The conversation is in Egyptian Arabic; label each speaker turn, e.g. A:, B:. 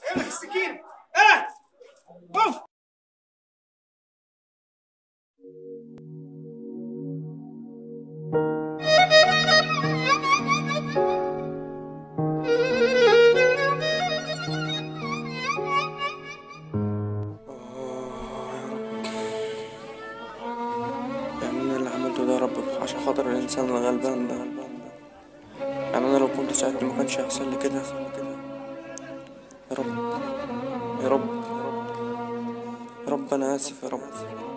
A: جايب لك السكين اه اوف
B: يعني انا اللي عملته ده يا رب عشان خاطر الانسان الغلبان ده يعني انا لو كنت ساعدته ما كانش هيحصل لي كده يا رب يا رب يا رب انا اسف يا رب